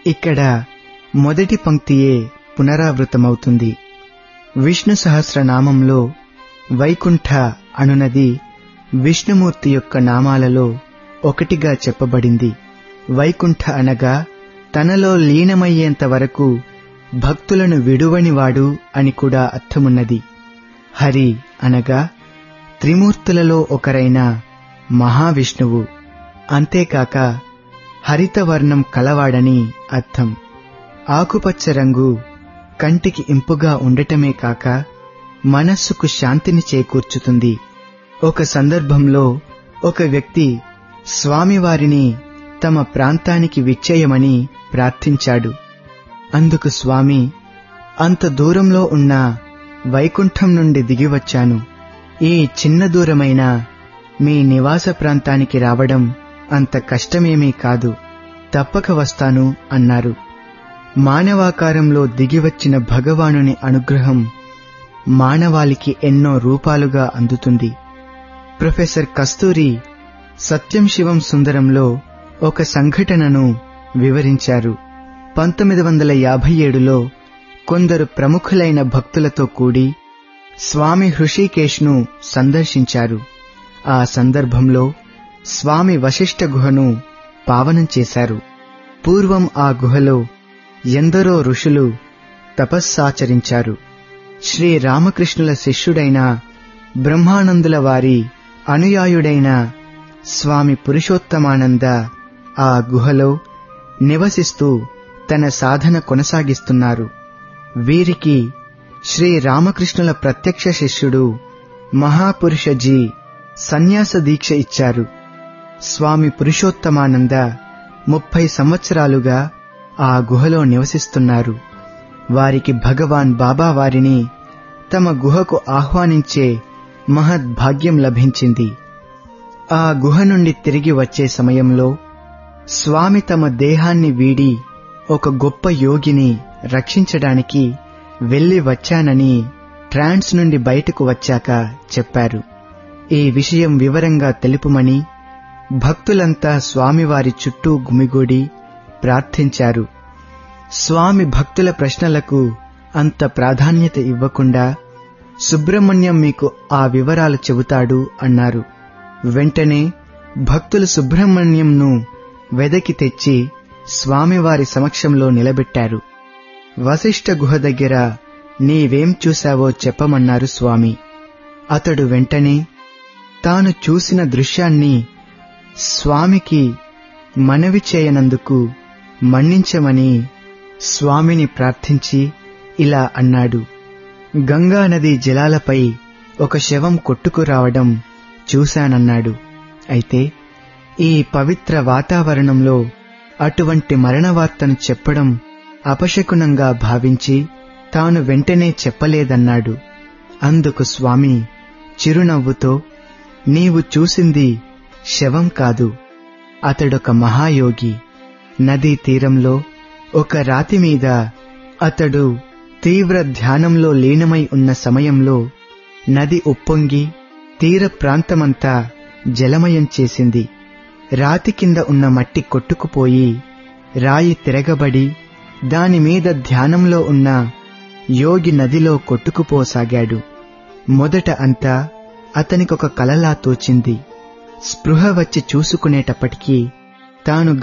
ఇక్కడ మొదటి పంక్తియే పునరావృతమవుతుంది విష్ణు సహస్రనామంలో వైకుంఠ అనునది విష్ణుమూర్తి యొక్క నామాలలో ఒకటిగా చెప్పబడింది వైకుంఠ అనగా తనలో లీనమయ్యేంత వరకు భక్తులను విడువనివాడు అని కూడా అర్థమున్నది హరి అనగా త్రిమూర్తులలో ఒకరైన మహావిష్ణువు అంతేకాక హరితవర్ణం కలవాడని అర్థం ఆకుపచ్చ రంగు కంటికి ఇంపుగా ఉండటమే కాక మనస్సుకు శాంతిని చేకూర్చుతుంది ఒక సందర్భంలో ఒక వ్యక్తి స్వామివారిని తమ ప్రాంతానికి విచ్చేయమని ప్రార్థించాడు అందుకు స్వామి అంత దూరంలో ఉన్న వైకుంఠం నుండి దిగివచ్చాను ఈ చిన్న దూరమైన మీ నివాస ప్రాంతానికి రావడం అంత కష్టమేమీ కాదు తప్పక వస్తాను అన్నారు మానవాకారంలో దిగివచ్చిన భగవానుని అనుగ్రహం మానవాళికి ఎన్నో రూపాలుగా అందుతుంది ప్రొఫెసర్ కస్తూరి సత్యం శివం సుందరంలో ఒక సంఘటనను వివరించారు పంతొమ్మిది వందల యాభై ఏడులో కొందరు ప్రముఖులైన భక్తులతో కూడి స్వామి హృషికేశ్ను సందర్శించారు ఆ సందర్భంలో స్వామి వశిష్ఠ గుహను పావనం చేశారు పూర్వం ఆ గుహలో ఎందరో ఋషులు తపస్సాచరించారు శ్రీ రామకృష్ణుల శిష్యుడైన బ్రహ్మానందుల వారి అనుయాయుడైన స్వామి పురుషోత్తమానంద ఆ గుహలో నివసిస్తూ తన సాధన కొనసాగిస్తున్నారు వీరికి శ్రీ రామకృష్ణుల ప్రత్యక్ష శిష్యుడు మహాపురుషజీ సన్యాస దీక్ష ఇచ్చారు స్వామి పురుషోత్తమానంద ముప్పై సంవత్సరాలుగా ఆ గుహలో నివసిస్తున్నారు వారికి భగవాన్ బాబా వారిని తమ గుహకు ఆహ్వానించే మహద్భాగ్యం లభించింది ఆ గుహ నుండి తిరిగి వచ్చే సమయంలో స్వామి తమ దేహాన్ని వీడి ఒక గొప్ప యోగిని రక్షించడానికి వెళ్లి వచ్చానని ట్రాన్స్ నుండి బయటకు వచ్చాక చెప్పారు ఈ విషయం వివరంగా తెలుపుమని భక్తులంతా స్వామివారి చుట్టూ గుమిగూడి ప్రార్థించారు స్వామి భక్తుల ప్రశ్నలకు అంత ప్రాధాన్యత ఇవ్వకుండా సుబ్రహ్మణ్యం మీకు ఆ వివరాలు చెబుతాడు అన్నారు వెంటనే భక్తులు సుబ్రహ్మణ్యంను వెదకి తెచ్చి స్వామివారి సమక్షంలో నిలబెట్టారు వశిష్ఠ గుహ దగ్గర నీవేం చూశావో చెప్పమన్నారు స్వామి అతడు వెంటనే తాను చూసిన దృశ్యాన్ని స్వామికి మనవి చేయనందుకు మన్నించమని స్వామిని ప్రార్థించి ఇలా అన్నాడు గంగా నది జలాలపై ఒక శవం కొట్టుకురావడం చూశానన్నాడు అయితే ఈ పవిత్ర వాతావరణంలో అటువంటి మరణ వార్తను చెప్పడం అపశకునంగా భావించి తాను వెంటనే చెప్పలేదన్నాడు అందుకు స్వామి చిరునవ్వుతో నీవు చూసింది శవం కాదు అతడొక మహాయోగి నదీ తీరంలో ఒక రాతి మీద అతడు తీవ్ర ధ్యానంలో లీనమై ఉన్న సమయంలో నది ఉప్పొంగి తీర ప్రాంతమంతా జలమయం చేసింది రాతి కింద ఉన్న మట్టి కొట్టుకుపోయి రాయి తిరగబడి దానిమీద ధ్యానంలో ఉన్న యోగి నదిలో కొట్టుకుపోసాగాడు మొదట అంతా అతనికొక కలలా తోచింది స్పృహ వచ్చి చూసుకునేటప్పటికీ తాను